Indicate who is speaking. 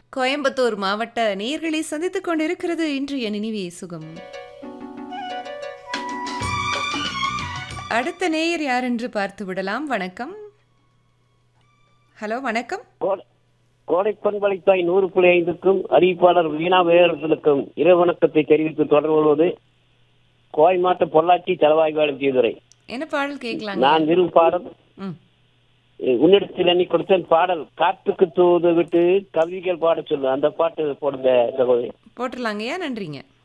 Speaker 1: கோயம்புத்தூர் மாவட்ட நேயர்களை சந்தித்துக் கொண்டிருக்கிறது இன்றைய நினைவே சுகம் அடுத்த நேயர் யார் என்று பார்த்து விடலாம் வணக்கம் ஹலோ வணக்கம்
Speaker 2: கோடை- கோடை பண்பளித்தாய் நூறு புள்ளி ஐந்துக்கும் அறிவிப்பாளர் வீணா வேர்களுக்கும் இரவு வணக்கத்தை தெரிவித்து தொடர்பு கொள்வது கோவை மாவட்ட பொள்ளாச்சி தலவாய் வேலம் செய்துரை
Speaker 1: என்ன பாடல் கேட்கலாங்க
Speaker 2: நான் விரும்பும் பாடல்
Speaker 1: ம்
Speaker 2: அஹ், உன்னிடத்தில் எண்ணி கொடுத்த பாடல் காற்றுக்கு தூது விட்டு கவிதைகள் பாட சொல்லு அந்த பாட்டு போடுங்க சகோதரி
Speaker 1: போட்டுடலாங்கய்யா நன்றிங்க